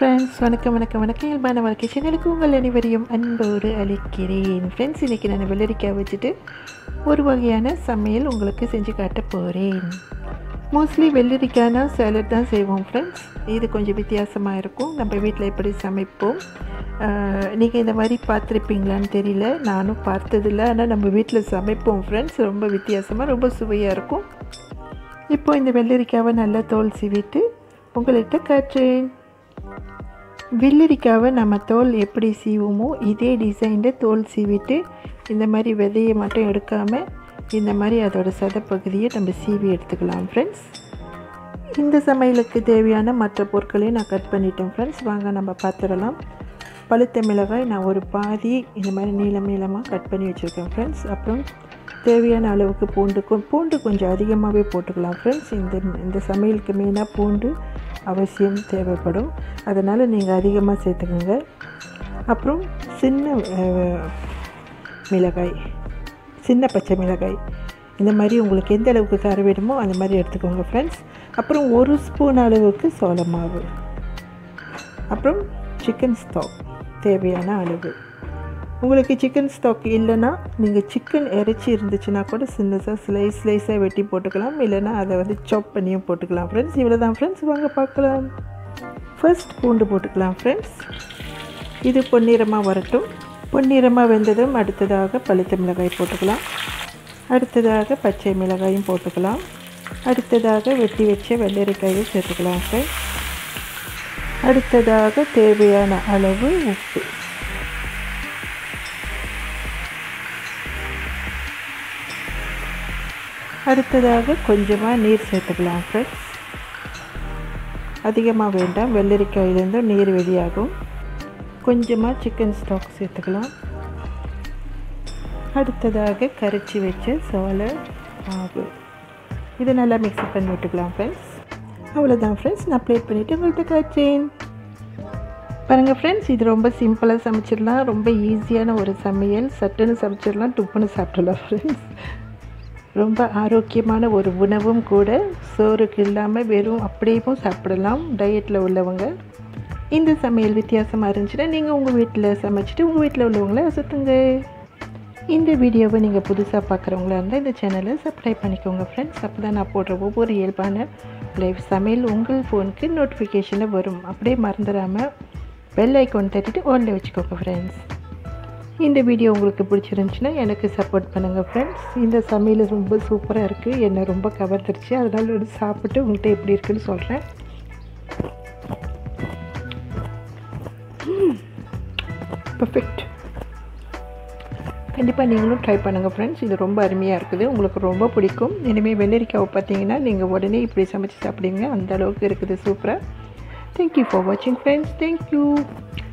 friends வணக்கம் வணக்கம் வணக்கம் இயல்பான வாழ்க்கை சேனலுக்கு உங்கள் அனைவரையும் அன்போடு அளிக்கிறேன் ஃப்ரெண்ட்ஸ் இன்றைக்கி நான் வெள்ளரிக்காய் வச்சுட்டு ஒரு வகையான சமையல் உங்களுக்கு செஞ்சு காட்ட போகிறேன் மோஸ்ட்லி வெள்ளரிக்காய்னா சேலட் தான் செய்வோம் ஃப்ரெண்ட்ஸ் இது கொஞ்சம் வித்தியாசமாக இருக்கும் நம்ம வீட்டில் எப்படி சமைப்போம் நீங்கள் இந்த மாதிரி பார்த்துருப்பீங்களான்னு தெரியல நானும் பார்த்ததில்ல ஆனால் நம்ம வீட்டில் சமைப்போம் ஃப்ரெண்ட்ஸ் ரொம்ப வித்தியாசமாக ரொம்ப சுவையாக இருக்கும் இப்போ இந்த வெள்ளரிக்காவை நல்லா தோல் சீவிட்டு உங்கள்கிட்ட காட்டுறேன் வெள்ளரிக்காவை நம்ம தோல் எப்படி சீவுமோ இதே டிசைனில் தோல் சீவிட்டு இந்த மாதிரி விதையை மட்டும் எடுக்காமல் இந்த மாதிரி அதோட சதப்பகுதியை நம்ம சீவி எடுத்துக்கலாம் ஃப்ரெண்ட்ஸ் இந்த சமையலுக்கு தேவையான மற்ற பொருட்களையும் நான் கட் பண்ணிட்டேன் ஃப்ரெண்ட்ஸ் வாங்க நம்ம பார்த்துடலாம் பழுத்த மிளகாய் நான் ஒரு பாதி இந்த மாதிரி நீளம் நீளமாக கட் பண்ணி வச்சுருக்கேன் ஃப்ரெண்ட்ஸ் அப்புறம் தேவையான அளவுக்கு பூண்டு கொ- பூண்டு கொஞ்சம் அதிகமாகவே போட்டுக்கலாம் ஃப்ரெண்ட்ஸ் இந்த இந்த சமையலுக்கு மெயினாக பூண்டு அவசியம் தேவைப்படும் அதனால் நீங்கள் அதிகமாக சேர்த்துக்கோங்க அப்புறம் சின்ன அஹ், மிளகாய் சின்ன பச்சை மிளகாய் இந்த மாதிரி உங்களுக்கு எந்த அளவுக்கு காரம் வேணுமோ அந்த மாதிரி எடுத்துக்கோங்க ஃப்ரெண்ட்ஸ் அப்புறம் ஒரு ஸ்பூன் அளவுக்கு சோள மாவு அப்புறம் சிக்கன் ஸ்டாக் தேவையான அளவு உங்களுக்கு சிக்கன் ஸ்டாக் இல்லைன்னா நீங்கள் சிக்கன் இறைச்சி இருந்துச்சுன்னா கூட சின்னதாக ஸ்லைஸ் ஸ்லைஸாக வெட்டி போட்டுக்கலாம் இல்லைன்னா அதை வந்து சாப் பண்ணியும் போட்டுக்கலாம் ஃப்ரெண்ட்ஸ் இவ்வளோ தான் ஃப்ரெண்ட்ஸ் வாங்க பார்க்கலாம் ஃபர்ஸ்ட் பூண்டு போட்டுக்கலாம் ஃப்ரெண்ட்ஸ் இது பொன்னிறமாக வரட்டும் பொன்னிறமாக வெந்ததும் அடுத்ததாக பழுத்த மிளகாய் போட்டுக்கலாம் அடுத்ததாக பச்சை மிளகாயும் போட்டுக்கலாம் அடுத்ததாக வெட்டி வச்ச வெள்ளரிக்காயை சேர்த்துக்கலாம் ஃப்ரெண்ட்ஸ் அடுத்ததாக தேவையான அளவு உப்பு அடுத்ததாக கொஞ்சமாக நீர் சேர்த்துக்கலாம் ஃப்ரெண்ட்ஸ் அதிகமாக வேண்டாம் வெள்ளரிக்காயிலேருந்தும் நீர் வெளியாகும் கொஞ்சமாக சிக்கன் ஸ்டாக் சேர்த்துக்கலாம் அடுத்ததாக கரைச்சி வச்ச சோள மாவு இதை நல்லா மிக்ஸ் பண்ணி விட்டுக்கலாம் ஃப்ரெண்ட்ஸ் அவ்வளோதான் ஃப்ரெண்ட்ஸ் நான் ப்ளேட் பண்ணிவிட்டு உங்கள்கிட்ட காய்ச்சேன் பாருங்கள் ஃப்ரெண்ட்ஸ் இது ரொம்ப சிம்பிளாக சமைச்சிடலாம் ரொம்ப ஈஸியான ஒரு சமையல் சட்டுன்னு சமைச்சிடலாம் டுப்புன்னு சாப்பிடலாம் ஃப்ரெண்ட்ஸ் ரொம்ப ஆரோக்கியமான ஒரு உணவும் கூட சோறுக்கு இல்லாமல் வெறும் அப்படியேவும் சாப்பிடலாம் டயட்டில் உள்ளவங்க இந்த சமையல் வித்தியாசமாக இருந்துச்சுன்னா நீங்கள் உங்கள் வீட்டில் சமைச்சிட்டு உங்கள் வீட்டில் உள்ளவங்கள அசத்துங்க இந்த வீடியோவை நீங்கள் புதுசாக பார்க்குறவங்களா இருந்தால் இந்த சேனலை சப்ஸ்கிரைப் பண்ணிக்கோங்க ஃப்ரெண்ட்ஸ் அப்போ தான் நான் போடுற ஒவ்வொரு இயல்பான லைவ் சமையல் உங்கள் ஃபோனுக்கு நோட்டிஃபிகேஷனில் வரும் அப்படியே மறந்துடாமல் பெல் ஐக்கான் தட்டிட்டு ஆனில் வச்சுக்கோங்க ஃப்ரெண்ட்ஸ் இந்த வீடியோ உங்களுக்கு பிடிச்சிருந்துச்சுன்னா எனக்கு சப்போர்ட் பண்ணுங்கள் ஃப்ரெண்ட்ஸ் இந்த சமையல் ரொம்ப சூப்பராக இருக்குது என்னை ரொம்ப கவர்ந்துருச்சு அதனால வந்து சாப்பிட்டு உங்கள்கிட்ட எப்படி இருக்குன்னு சொல்கிறேன் பர்ஃபெக்ட் கண்டிப்பாக நீங்களும் ட்ரை பண்ணுங்கள் ஃப்ரெண்ட்ஸ் இது ரொம்ப அருமையாக இருக்குது உங்களுக்கு ரொம்ப பிடிக்கும் இனிமேல் வெள்ளரிக்காவை பார்த்தீங்கன்னா நீங்கள் உடனே இப்படி சமைச்சு சாப்பிடுவீங்க அந்த அளவுக்கு இருக்குது சூப்பராக தேங்க்யூ ஃபார் வாட்சிங் ஃப்ரெண்ட்ஸ் தேங்க்யூ